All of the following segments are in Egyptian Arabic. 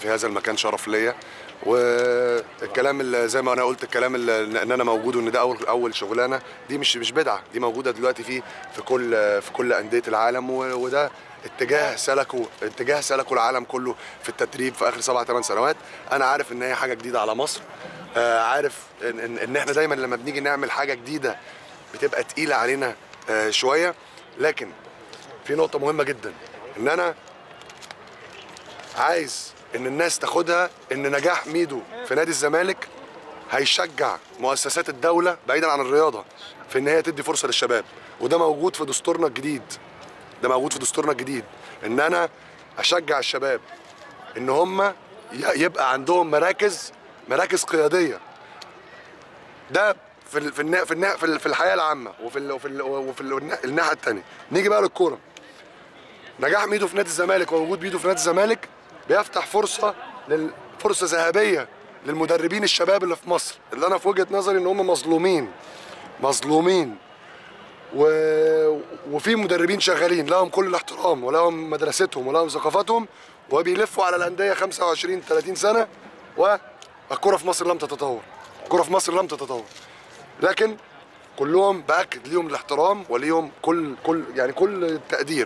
في هذا المكان شرف ليا والكلام اللي زي ما انا قلت الكلام اللي ان انا موجود وان ده اول اول شغلانه دي مش مش بدعه دي موجوده دلوقتي في في كل في كل انديه العالم و- وده اتجاه سلكه اتجاه سلكه العالم كله في التدريب في اخر سبع ثمان سنوات انا عارف ان هي حاجه جديده على مصر آه، عارف ان, إن, ان احنا دايما لما بنيجي نعمل حاجه جديده بتبقى تقيله علينا آه، شويه لكن في نقطه مهمه جدا ان انا عايز ان الناس تاخدها ان نجاح ميدو في نادي الزمالك هيشجع مؤسسات الدوله بعيدا عن الرياضه في ان هي تدي فرصه للشباب وده موجود في دستورنا الجديد ده موجود في دستورنا الجديد ان انا اشجع الشباب ان هم ي- يبقى عندهم مراكز مراكز قياديه ده في ال- في النا- في النا- في ال- في الحياه العامه وفي ال- وفي ال- وفي ال- الناحيه الثانيه نيجي بقى للكوره نجاح ميدو في نادي الزمالك ووجود ميدو في نادي الزمالك بيفتح فرصه لل- فرصه ذهبيه للمدربين الشباب اللي في مصر اللي انا في وجهه نظري ان هم مظلومين مظلومين و... وفي مدربين شغالين لهم كل الاحترام ولهم مدرستهم ولهم ثقافتهم وبيلفوا على الانديه 25 30 سنه والكره في مصر لم تتطور الكره في مصر لم تتطور لكن كلهم باكد ليهم الاحترام وليهم كل كل يعني كل التقدير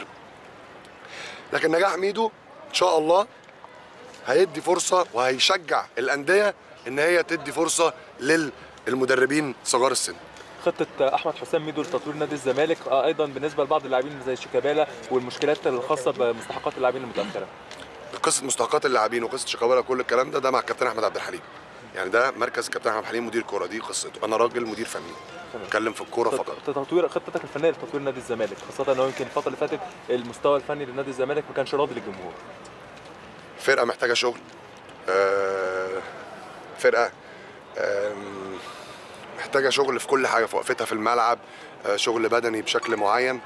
لكن نجاح ميدو ان شاء الله هيدي فرصه وهيشجع الانديه ان هي تدي فرصه للمدربين صغار السن خطه احمد حسام ميدو لتطوير نادي الزمالك آه، ايضا بالنسبه لبعض اللاعبين زي شيكابالا والمشكلات الخاصه بمستحقات اللاعبين المتاخره قصه مستحقات اللاعبين وقصه شيكابالا كل الكلام ده ده مع الكابتن احمد عبد الحليم يعني ده مركز الكابتن احمد الحليم مدير كوره دي قصته انا راجل مدير فني بتكلم في الكوره فقط تطوير خطتك الفنيه لتطوير نادي الزمالك خاصه انه يمكن الفتره اللي فاتت المستوى الفني لنادي الزمالك ما كانش راضي للجمهور فرقه محتاجه شغل آه، فرقه آم، محتاجه شغل في كل حاجه في وقفتها في الملعب آه، شغل بدني بشكل معين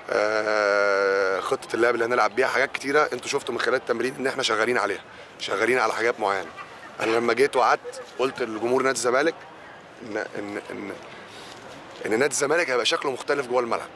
آه، خطه اللعب اللي هنلعب بيها حاجات كتيره انتوا شفتوا من خلال التمرين ان احنا شغالين عليها شغالين على حاجات معينه انا لما جيت وقعدت قلت لجمهور نادي الزمالك ان ان ان ان نادي الزمالك هيبقى شكله مختلف جوه الملعب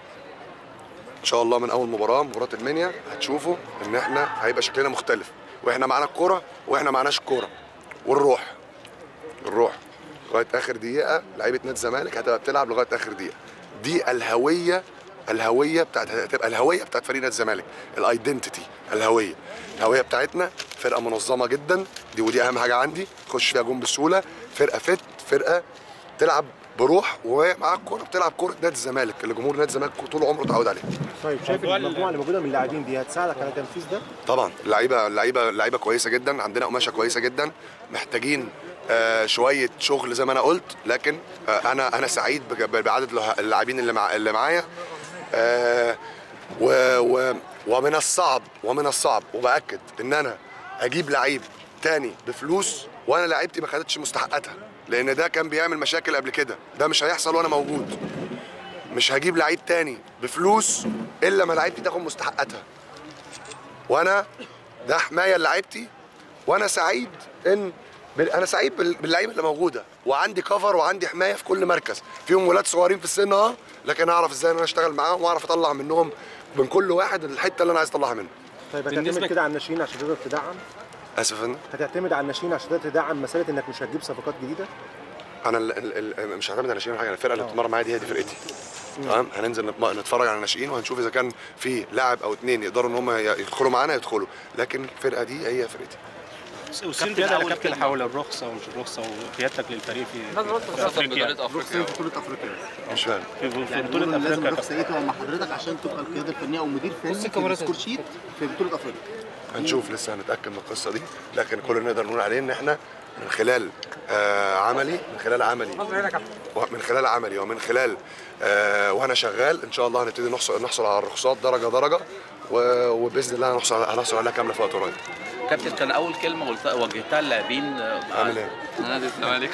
ان شاء الله من اول مباراه مباراه المنيا هتشوفوا ان احنا هيبقى شكلنا مختلف واحنا معانا الكوره واحنا معناش الكوره والروح الروح لغايه اخر دقيقه لعيبه نادي الزمالك هتبقى بتلعب لغايه اخر دقيقه دي الهويه الهويه بتاعت هتبقى الهويه بتاعت فريق نادي الزمالك الايدنتيتي الهويه الهويه بتاعتنا فرقه منظمه جدا دي ودي اهم حاجه عندي تخش فيها جون بسهوله فرقه فت فرقه تلعب بروح ومعاها الكوره بتلعب كوره نادي الزمالك اللي جمهور نادي الزمالك طول عمره اتعود عليها طيب شايف ان المجموعه اللي موجوده من اللاعبين دي هتساعدك على تنفيذ ده؟ طبعا اللعيبه اللعيبه اللعيبه كويسه جدا عندنا قماشه كويسه جدا محتاجين آه شويه شغل زي ما انا قلت لكن آه انا انا سعيد بج- بعدد اله- اللاعبين اللي مع اللي معايا آه و و ومن الصعب ومن الصعب وباكد ان انا اجيب لعيب تاني بفلوس وانا لعيبتي ما خدتش مستحقاتها لان ده كان بيعمل مشاكل قبل كده ده مش هيحصل وانا موجود مش هجيب لعيب تاني بفلوس الا ما لعيبتي تاخد مستحقاتها وانا ده حمايه لعيبتي وانا سعيد ان بال- انا سعيد بال- باللعيبه اللي موجوده وعندي كفر وعندي حمايه في كل مركز فيهم ولاد صغيرين في السن اه لكن اعرف ازاي ان انا اشتغل معاهم واعرف اطلع منهم من كل واحد الحته اللي انا عايز اطلعها منه طيب بالنسبة هتعتمد ك- كده على الناشئين عشان تقدر تدعم؟ اسف يا فندم هتعتمد على الناشئين عشان تقدر تدعم مساله انك مش هتجيب صفقات جديده؟ انا ال ال ال مش هعتمد على ناشئين ولا حاجه الفرقه اللي بتتمرن معايا دي هي دي فرقتي تمام هننزل نتم- نتفرج على الناشئين وهنشوف اذا كان في لاعب او اتنين يقدروا ان هم يدخلوا معانا يدخلوا لكن الفرقه دي هي فرقتي وصلت الاول كابتن حول الرخصه ومش الرخصه وقيادتك للفريق في في افريقيا رخصتين في بطوله افريقيا مش فاهم في في يعني بطوله بيقولوا لازم افريقيا رخصه ايه تبقى مع حضرتك عشان تبقى القياده الفنيه او مدير فني في السكور شيت في بطوله افريقيا هنشوف لسه هنتاكد من القصه دي لكن كل اللي نقدر نقول عليه ان احنا من خلال آه عملي من خلال عملي من خلال عملي ومن خلال آه وانا شغال ان شاء الله هنبتدي نحصل نحصل على الرخصات درجه درجه و- وباذن الله هنحصل هنحصل عليها كامله في وقت قريب كابتن كان اول كلمه قلتها وجهتها للاعبين آه، مع- عامل ايه؟ نادي الزمالك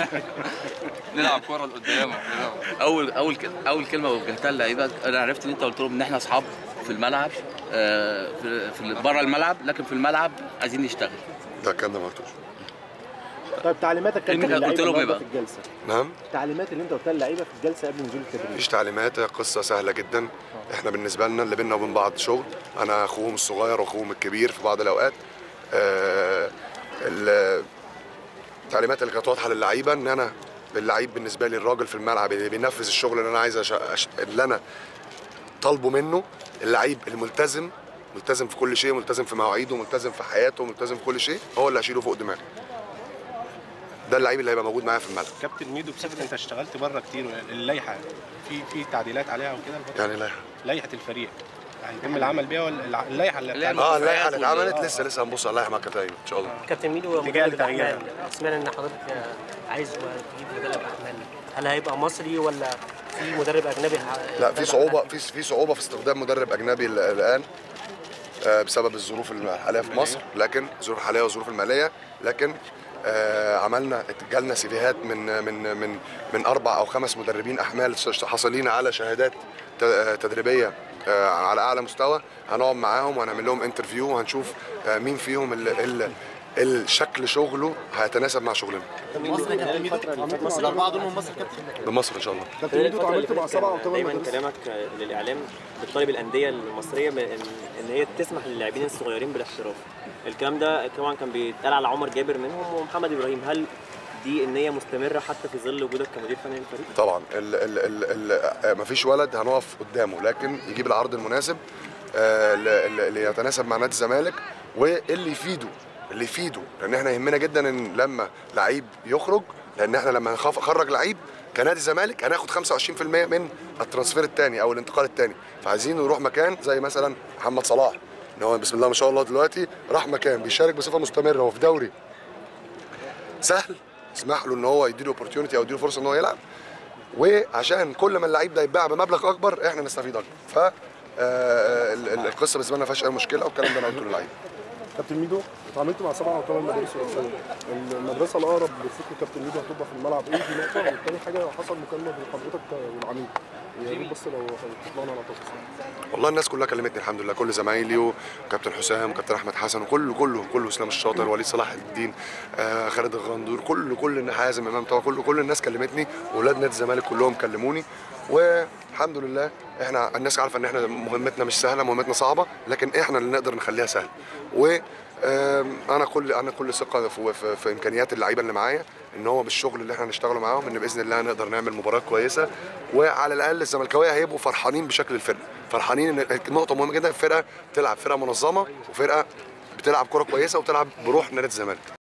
نلعب كوره لقدام اول اول ك- اول كلمه وجهتها للعيبه انا عرفت ان انت قلت لهم ان احنا اصحاب في الملعب آه، في, في بره الملعب لكن في الملعب عايزين نشتغل ده الكلام ده ما قلتوش طيب تعليماتك كانت إنك للعيبه قلت لهم إيه النهاردة بقى؟ في الجلسه نعم التعليمات اللي انت قلتها للعيبه في الجلسه قبل نزول التدريب مفيش تعليمات قصه سهله جدا احنا بالنسبه لنا اللي بينا وبين بعض شغل انا اخوهم الصغير واخوهم الكبير في بعض الاوقات آه ال- التعليمات اللي كانت واضحه للعيبه ان انا اللعيب بالنسبه لي الراجل في الملعب اللي بينفذ الشغل اللي انا عايز أش... أش... اللي انا طالبه منه اللعيب الملتزم ملتزم في كل شيء ملتزم في مواعيده ملتزم في حياته ملتزم في كل شيء هو اللي هشيله فوق دماغي ده اللعيب اللي هيبقى موجود معايا في الملعب كابتن ميدو بصفه انت اشتغلت بره كتير اللائحه في في تعديلات عليها وكده الفترة؟ يعني لا لائحه الفريق هيتم العمل بيها ولا الع- اللائحه اللي اللي هي بتاعت- اه اللائحه اللي المستشفيات اتعملت وال- لسه لسه هنبص على اللائحه مع الكابتن ان شاء الله كابتن ميدو لجان مدرب تغييرها. احمال سمعنا ان حضرتك عايز تجيب مدرب احمال هل هيبقى مصري ولا في مدرب اجنبي ه- لا في صعوبه في في صعوبه في استخدام مدرب اجنبي ال- الان آه، بسبب الظروف الحاليه في مصر لكن الظروف الحاليه والظروف الماليه لكن آه، عملنا جالنا سيفيهات من من من من اربع او خمس مدربين احمال حاصلين على شهادات ت- آه، تدريبيه آه، على اعلى مستوى هنقعد معاهم وهنعمل لهم انترفيو وهنشوف آه، مين فيهم ال- ال- الشكل شغله هيتناسب مع شغلنا مصر كابتن ميدو الاربعه دول من مصر كابتن بمصر ان شاء الله كابتن ميدو اتعاملت مع سبعه او ثمان دايما مدارس كلامك للاعلام بتطالب الانديه المصريه بان ان هي تسمح للاعبين الصغيرين بالاحتراف الكلام ده طبعا كان بيتقال على عمر جابر منهم ومحمد ابراهيم هل دي النية مستمرة حتى في ظل وجودك كمدير فني للفريق؟ طبعا ال ال ال ال مفيش ولد هنقف قدامه لكن يجيب العرض المناسب آه، اللي اللي يتناسب مع نادي الزمالك واللي يفيده اللي يفيده لان احنا يهمنا جدا ان لما لعيب يخرج لان احنا لما نخاف نخرج لعيب كنادي الزمالك هناخد 25% من الترانسفير الثاني او الانتقال الثاني فعايزينه يروح مكان زي مثلا محمد صلاح ان هو بسم الله ما شاء الله دلوقتي راح مكان بيشارك بصفه مستمره وفي دوري سهل اسمح له ان هو يديله اوبورتيونيتي او يديله فرصه ان هو يلعب وعشان كل ما اللعيب ده يتباع بمبلغ اكبر احنا نستفيد اكبر ف آه، ال- ال- القصه بالنسبه لنا ما فيهاش اي مشكله والكلام ده انا قلته للعيب كابتن ميدو اتعاملت مع سبعه او ثمان مدارس فرنسيه المدرسه الاقرب لفكر كابتن ميدو هتبقى في الملعب ايه دي نقطه والتاني حاجه حصل مكالمه بين حضرتك والعميد يا ريت بس لو تطلعنا على تفاصيل والله الناس كلها كلمتني الحمد لله كل زمايلي وكابتن حسام وكابتن احمد حسن وكله كله كله اسلام الشاطر وليد صلاح الدين آه خالد الغندور كل كل الناس حازم امام طبعا كل كل الناس كلمتني واولاد نادي الزمالك كلهم كلموني والحمد لله احنا الناس عارفه ان احنا مهمتنا مش سهله مهمتنا صعبه لكن احنا اللي نقدر نخليها سهله و آم، انا كل انا كل ثقه في, في, في امكانيات اللعيبه اللي معايا ان هو بالشغل اللي احنا هنشتغله معاهم ان باذن الله هنقدر نعمل مباراه كويسه وعلى الاقل الزملكاويه هيبقوا فرحانين بشكل الفرقه فرحانين ان النقطه مهمه جدا الفرقه بتلعب فرقه منظمه وفرقه بتلعب كره كويسه وبتلعب بروح نادي الزمالك